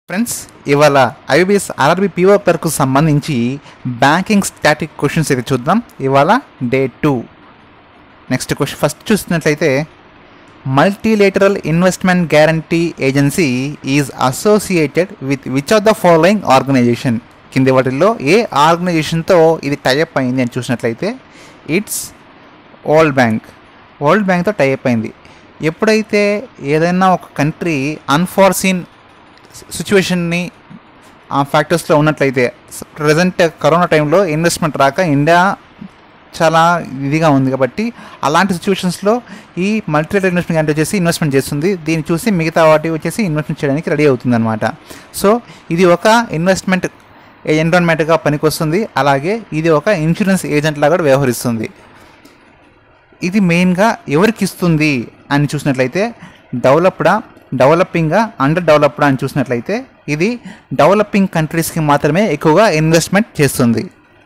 Friends ఇవాళ IBS RRB PO పేరుకు సంబంధించి బ్యాంకింగ్ స్టాటిక్ క్వశ్చన్స్ అయితే చూద్దాం ఇవాళ day two next question first చూసినట్లయితే Multilateral Investment Guarantee Agency is associated with which of the following organization కింది వాటిల్లో ఏ ఆర్గనైజేషన్తో ఇది టైఅప్ అయింది అని చూసినట్లయితే ఇట్స్ వరల్డ్ బ్యాంక్ వరల్డ్ బ్యాంక్తో టైఅప్ అయింది ఎప్పుడైతే ఏదైనా ఒక కంట్రీ అన్ఫార్సీన్ సిచ్యువేషన్ని ఆ ఫ్యాక్టర్స్లో ఉన్నట్లయితే ప్రజెంట్ కరోనా టైంలో ఇన్వెస్ట్మెంట్ రాక ఇండియా చాలా ఇదిగా ఉంది కాబట్టి అలాంటి సిచ్యువేషన్స్లో ఈ మల్టీలేటర్ ఇన్వెస్ట్మెంట్ అంటే వచ్చేసి ఇన్వెస్ట్మెంట్ చేస్తుంది దీన్ని చూసి మిగతా వాటి వచ్చేసి ఇన్వెస్ట్మెంట్ చేయడానికి రెడీ అవుతుంది అనమాట సో ఇది ఒక ఇన్వెస్ట్మెంట్ ఎన్విరాన్మెంట్గా పనికొస్తుంది అలాగే ఇది ఒక ఇన్సూరెన్స్ ఏజెంట్ లాగా కూడా వ్యవహరిస్తుంది ఇది మెయిన్గా ఎవరికి ఇస్తుంది అని చూసినట్లయితే డెవలప్డా డెవలపింగ్గా అండర్ డెవలప్డా అని చూసినట్లయితే ఇది డెవలపింగ్ కంట్రీస్కి మాత్రమే ఎక్కువగా ఇన్వెస్ట్మెంట్ చేస్తుంది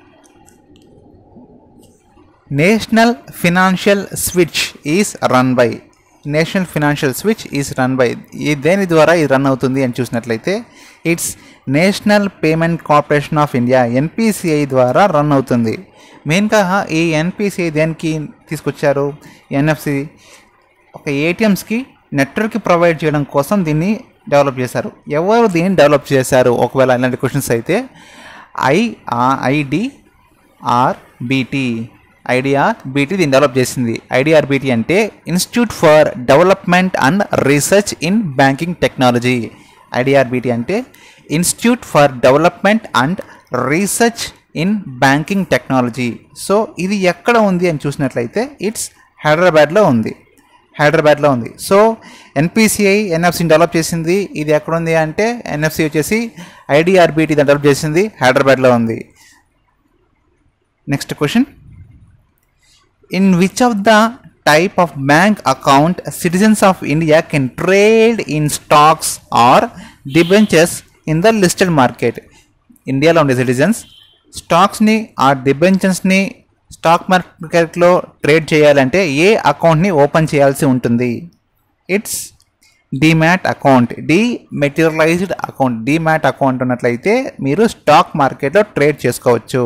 National Financial Switch is run by National Financial Switch is run by ఈ దేని ద్వారా ఇది రన్ అవుతుంది అని చూసినట్లయితే it's National Payment Corporation of India NPCI ద్వారా రన్ అవుతుంది మెయిన్గా ఈ ఎన్పిసిఐ దేనికి తీసుకొచ్చారు ఎన్ఎఫ్సి ఒక ఏటీఎమ్స్కి నెట్వర్క్ ప్రొవైడ్ చేయడం కోసం దీన్ని డెవలప్ చేశారు ఎవరు దీన్ని డెవలప్ చేశారు ఒకవేళ ఇలాంటి క్వశ్చన్స్ అయితే I ID RBT IDR BT దీన్ని డెవలప్ చేసింది ఐడిఆర్ బీటీ అంటే Institute for Development and Research in Banking Technology IDR BT అంటే Institute for Development and Research in Banking Technology so ఇది ఎక్కడ ఉంది అని చూసినట్లయితే ఇట్స్ హైదరాబాద్లో ఉంది హైదరాబాద్లో ఉంది సో ఎన్పిసిఐ ఎన్ఎఫ్సిని డెవలప్ చేసింది ఇది ఎక్కడ ఉంది అంటే ఎన్ఎఫ్సి వచ్చేసి ఐడిఆర్బిటీ దాన్ని డెవలప్ చేసింది హైదరాబాద్లో ఉంది next question in which of the type of bank account citizens of India can trade in stocks or debentures in the listed market ఇండియాలో ఉండే సిటిజన్స్ స్టాక్స్ని ఆ డిబెంచర్స్ని స్టాక్ మార్కెట్లో ట్రేడ్ చేయాలంటే ఏ అకౌంట్ని ఓపెన్ చేయాల్సి ఉంటుంది it's demat account dematerialised account demat account ఉన్నట్లయితే మీరు స్టాక్ మార్కెట్లో ట్రేడ్ చేసుకోవచ్చు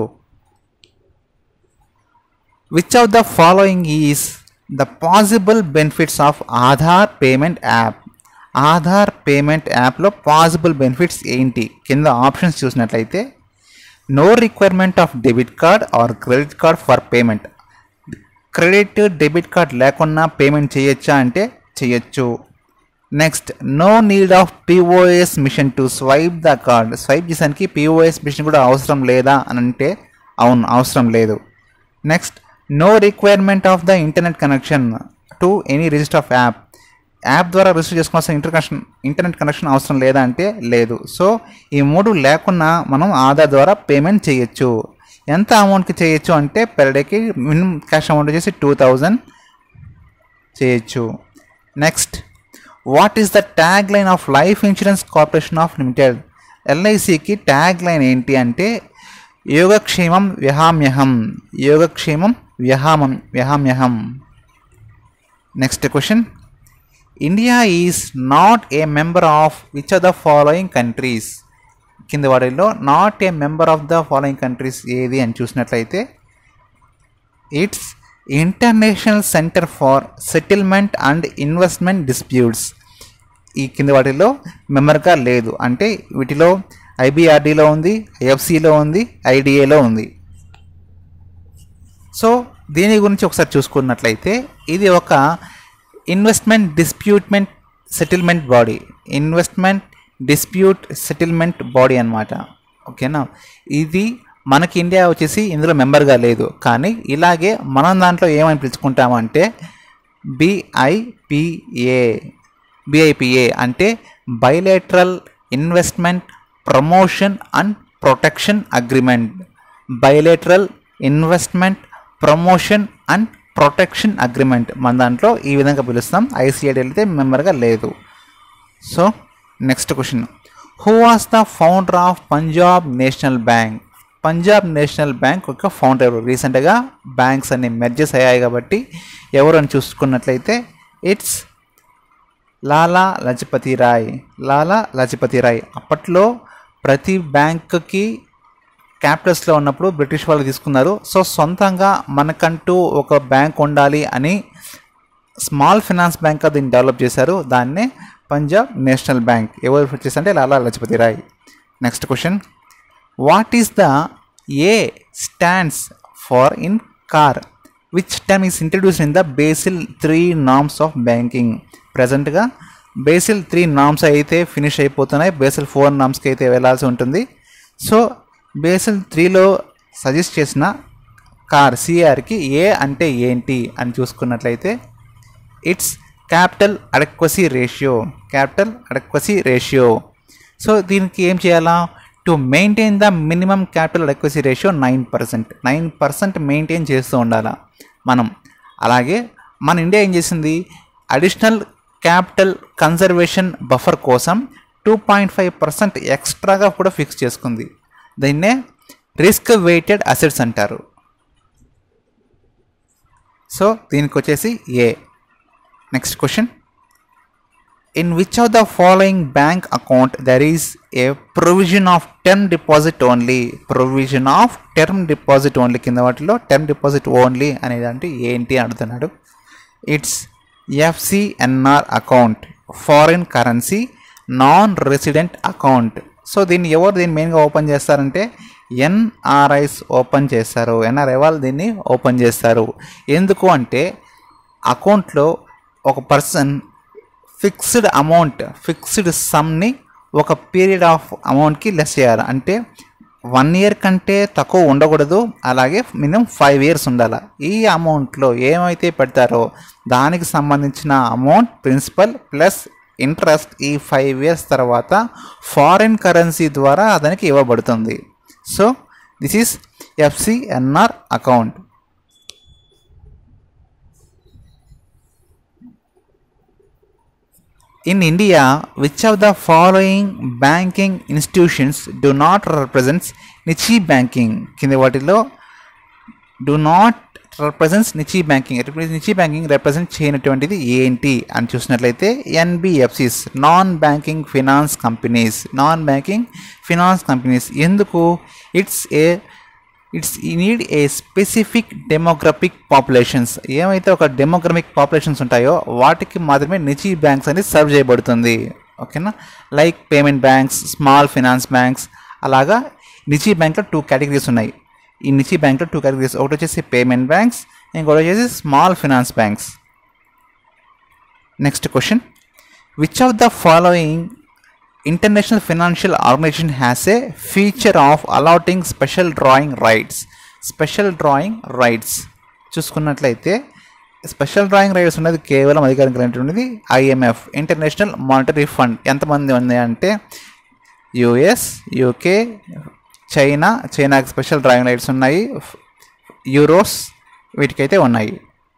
which of the following is the possible benefits of Aadhaar payment app Aadhaar payment యాప్లో పాసిబుల్ బెనిఫిట్స్ ఏంటి కింద ఆప్షన్స్ చూసినట్లయితే no requirement of debit card or credit card for payment credit debit card లేకుండా payment చేయొచ్చా అంటే చేయొచ్చు next no need of POS machine to swipe the card swipe చేసానికి POS machine కూడా అవసరం లేదా అని అంటే అవును అవసరం లేదు next no requirement of the internet connection to any register of app app ద్వారా రిజిస్టర్ చేసుకోవాల్సిన ఇంటర్ కనెక్షన్ ఇంటర్నెట్ కనెక్షన్ అవసరం లేదా అంటే లేదు సో ఈ మూడు లేకున్నా మనం ఆధార్ ద్వారా పేమెంట్ చేయొచ్చు ఎంత అమౌంట్కి చేయొచ్చు అంటే పెర్ డేకి మినిమం క్యాష్ అమౌంట్ వచ్చేసి టూ థౌజండ్ చేయొచ్చు next what is the tag line of life insurance corporation of limited ఎల్ఐసికి ట్యాగ్ లైన్ ఏంటి అంటే యోగక్షేమం వ్యహామ్యహం యోగక్షేమం వ్యహామం వ్యహామ్యహం next question India is not a member of which are the following countries కింద వాటిల్లో not a member of the following countries ఏది అని చూసినట్లయితే it's international centre for settlement and investment disputes ఈ కింద వాటిలో మెంబర్గా లేదు అంటే వీటిలో ఐబిఆర్డీలో ఉంది ఐఎఫ్సిలో ఉంది ఐడిఏలో ఉంది సో దీని గురించి ఒకసారి చూసుకున్నట్లయితే ఇది ఒక investment disputement settlement body investment dispute settlement body అనమాట ఓకేనా ఇది మనకి ఇండియా వచ్చేసి ఇందులో మెంబర్గా లేదు కానీ ఇలాగే మనం దాంట్లో ఏమని పిలుచుకుంటామంటే బిఐపిఏ బిఐపిఏ అంటే bilateral investment promotion and protection agreement bilateral investment promotion and protection agreement మన దాంట్లో ఈ విధంగా పిలుస్తాం ఐసిఐడి అయితే మెంబర్గా లేదు so next question who was the founder of Punjab national bank Punjab national bank ఒక ఫౌండర్ రీసెంట్గా బ్యాంక్స్ అన్ని మెర్జెస్ అయ్యాయి కాబట్టి ఎవరు అని చూసుకున్నట్లయితే ఇట్స్ లాలా లజపతి రాయ్ లాలా లజపతి రాయ్ అప్పట్లో ప్రతి బ్యాంకుకి క్యాపిటల్స్లో ఉన్నప్పుడు బ్రిటిష్ వాళ్ళు తీసుకున్నారు సో సొంతంగా మనకంటూ ఒక బ్యాంక్ ఉండాలి అని స్మాల్ ఫినాన్స్ బ్యాంక్ దీన్ని డెవలప్ చేశారు దాన్నే పంజాబ్ నేషనల్ బ్యాంక్ ఎవరు చేశారంటే Lala Lajpati Rai next question what is the A stands for in CAR which term is introduce in the Basel three norms of banking ప్రజెంట్గా బేసిల్ త్రీ నామ్స్ అయితే finish అయిపోతున్నాయి Basel four నామ్స్కి అయితే వెళ్ళాల్సి ఉంటుంది సో బేసిల్ త్రీలో సజెస్ట్ చేసిన కార్ సిఆర్కి ఏ అంటే ఏంటి అని చూసుకున్నట్లయితే it's capital adequacy ratio capital adequacy ratio so దీనికి ఏం చేయాలా to maintain the minimum capital adequacy ratio nine percent nine percent maintain చేస్తూ ఉండాలా మనం అలాగే మన ఇండియా ఏం చేసింది అడిషనల్ క్యాపిటల్ కన్జర్వేషన్ బఫర్ కోసం టూ పాయింట్ ఫైవ్ పర్సెంట్ ఎక్స్ట్రాగా కూడా ఫిక్స్ చేసుకుంది దీన్నే రిస్క్ వెయిటెడ్ అసెట్స్ అంటారు సో దీనికి వచ్చేసి A next question in which of the following bank account there is a provision of term deposit only provision of term deposit only కింద వాటిలో term deposit only అనేది అంటే ఏంటి అని అడుగుతున్నాడు it's FCNR account foreign currency non resident account so దీన్ని ఎవరు దీన్ని మెయిన్గా ఓపెన్ చేస్తారంటే ఎన్ఆర్ఐస్ ఓపెన్ చేస్తారు ఎన్ఆర్ఐ వాళ్ళు దీన్ని ఓపెన్ చేస్తారు ఎందుకు అంటే అకౌంట్లో ఒక పర్సన్ ఫిక్స్డ్ అమౌంట్ ఫిక్స్డ్ సమ్ని ఒక పీరియడ్ ఆఫ్ అమౌంట్కి లెస్ చేయాలి అంటే వన్ ఇయర్ కంటే తక్కువ ఉండకూడదు అలాగే మినిమం ఫైవ్ ఇయర్స్ ఉండాలి ఈ అమౌంట్లో ఏమైతే పెడతారో దానికి సంబంధించిన అమౌంట్ ప్రిన్సిపల్ ప్లస్ ఇంట్రెస్ట్ ఈ ఫైవ్ ఇయర్స్ తర్వాత ఫారిన్ కరెన్సీ ద్వారా అతనికి ఇవ్వబడుతుంది so this is FCNR account In India, which of the following banking institutions do not represent niche banking? కింద వాటిలో do not represents niche banking niche banking represent చేయనటువంటిది ఏంటి అని చూసినట్లయితే NBFCs non banking finance companies non banking finance companies ఎందుకు it's a it's need a specific demographic populations ఏమైతే ఒక demographic populations ఉంటాయో వాటికి మాత్రమే నిచి బ్యాంక్స్ అనేది సర్వ్ చేయబడుతుంది ఓకేనా like payment banks small finance banks అలాగా నిచి బ్యాంక్లో టూ కేటగిరీస్ ఉన్నాయి ఈ నిచి బ్యాంక్లో టూ కేటగిరీస్ ఒకటి వచ్చేసి పేమెంట్ బ్యాంక్స్ ఇంకోటి వచ్చేసి small finance banks next question which of the following international financial organisation has a feature of allotting special drawing rights special drawing rights చూసుకున్నట్లయితే స్పెషల్ డ్రాయింగ్ రైట్స్ ఉన్నది కేవలం అధికారం కలిగినటువంటిది ఐఎంఎఫ్ ఇంటర్నేషనల్ మానిటరీ ఫండ్ ఎంతమంది ఉంది అంటే యుఎస్ యూకే చైనా చైనాకి special drawing rights ఉన్నాయి యూరోస్ వీటికైతే ఉన్నాయి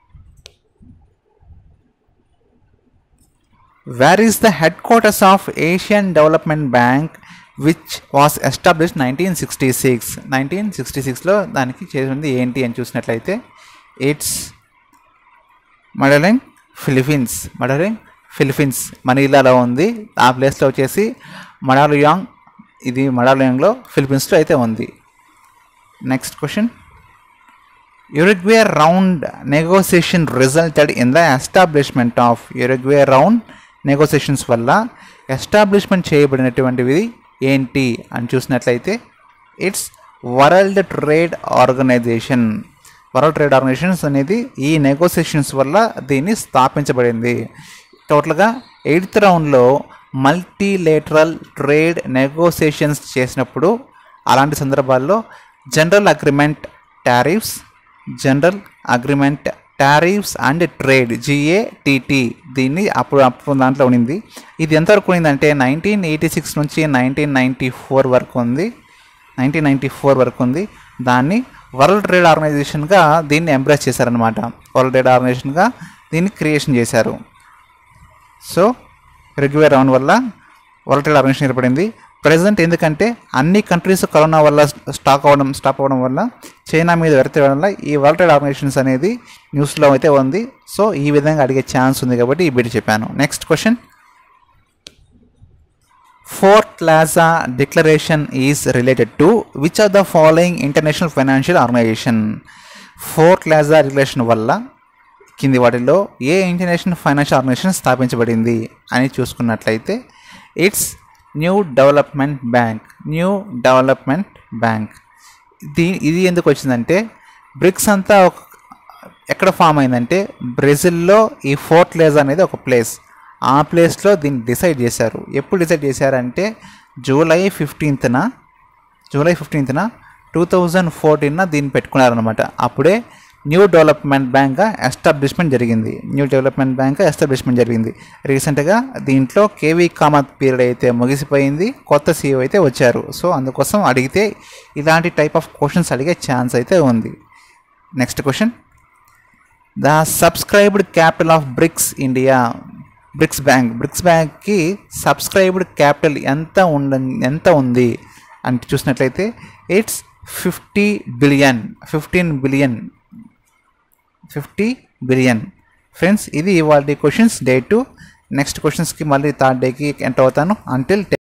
where is the headquarters of Asian development bank which was establish nineteen sixty six nineteen sixty సిక్స్లో దానికి చేసింది ఏంటి అని చూసినట్లయితే it's Mandaluyong Philippines Mandaluyong Philippines మనీలాలో ఉంది ఆ ప్లేస్లో వచ్చేసి మడాలుయాంగ్ ఇది మడాలుయాంగ్లో ఫిలిపీన్స్లో అయితే ఉంది next question Uruguay round negotiation resulted in the establishment of Uruguay round negotiations వల్ల ఎస్టాబ్లిష్మెంట్ చేయబడినటువంటివి ఏంటి అని చూసినట్లయితే it's world trade organisation world trade organisations అనేది ఈ నెగోసియేషన్స్ వల్ల దీన్ని స్థాపించబడింది టోటల్గా ఎయిత్ రౌండ్లో మల్టీలేటరల్ ట్రేడ్ నెగోసియేషన్స్ చేసినప్పుడు అలాంటి సందర్భాల్లో general agreement tariffs general agreement tariffs and trade GATT దీన్ని అప్పుడు అప్పుడు దాంట్లో ఉండింది ఇది ఎంతవరకు ఉండిందంటే నైన్టీన్ ఎయిటీ సిక్స్ నుంచి నైన్టీన్ నైంటీ ఫోర్ వరకు ఉంది నైన్టీన్ నైంటీ ఫోర్ వరకు ఉంది దాన్ని వరల్డ్ ట్రేడ్ ఆర్గనైజేషన్గా దీన్ని ఎంప్రెస్ చేశారనమాట వరల్డ్ ట్రేడ్ ఆర్గనైజేషన్గా దీన్ని క్రియేషన్ చేశారు సో రెగ్యులర్ రౌండ్ వల్ల వరల్డ్ ట్రేడ్ ఆర్గనైజేషన్ ఏర్పడింది ప్రజెంట్ ఎందుకంటే అన్ని కంట్రీస్ కరోనా వల్ల స్టాక్ అవ్వడం స్టాప్ అవ్వడం వల్ల చైనా మీద వెరతడం వల్ల ఈ వరల్డ్ ట్రేడ్ ఆర్గనైజేషన్స్ అనేది న్యూస్లో అయితే ఉంది సో ఈ విధంగా అడిగే ఛాన్స్ ఉంది కాబట్టి ఈ బిట్ చెప్పాను next question fourth plaza declaration is related to which are the following international financial organisation fourth plaza declaration వల్ల కింది వాటిలో ఏ ఇంటర్నేషనల్ ఫైనాన్షియల్ ఆర్గనైజేషన్ స్థాపించబడింది అని చూసుకున్నట్లయితే it's new development bank new development bank దీ ఇది ఎందుకు వచ్చిందంటే బ్రిక్స్ అంతా ఒక ఎక్కడ ఫామ్ అయిందంటే బ్రెజిల్లో ఈ ఫోర్ట్ లేజ్ అనేది ఒక ప్లేస్ ఆ ప్లేస్లో దీన్ని డిసైడ్ చేశారు ఎప్పుడు డిసైడ్ చేశారంటే జూలై ఫిఫ్టీన్త్న జూలై ఫిఫ్టీన్త్న టూ థౌజండ్ ఫోర్టీన్న దీన్ని పెట్టుకున్నారనమాట అప్పుడే న్యూ డెవలప్మెంట్ బ్యాంక్గా ఎస్టాబ్లిష్మెంట్ జరిగింది న్యూ డెవలప్మెంట్ బ్యాంక్ ఎస్టాబ్లిష్మెంట్ జరిగింది రీసెంట్గా దీంట్లో కేవీ కామత్ పీరియడ్ అయితే ముగిసిపోయింది కొత్త సీఈఓ అయితే వచ్చారు సో అందుకోసం అడిగితే ఇలాంటి టైప్ ఆఫ్ క్వశ్చన్స్ అడిగే ఛాన్స్ అయితే ఉంది next question the subscribed capital of BRICS India BRICS bank BRICS బ్యాంక్కి సబ్స్క్రైబ్డ్ క్యాపిటల్ ఎంత ఉండ ఎంత ఉంది అంటే చూసినట్లయితే it's fifty billion fifteen billion fifty billion friends ఇది ఇవాళ క్వశ్చన్స్ డే టు నెక్స్ట్ క్వశ్చన్స్కి మళ్ళీ థర్డ్ డేకి ఎంటర్ అవుతాను అంటిల్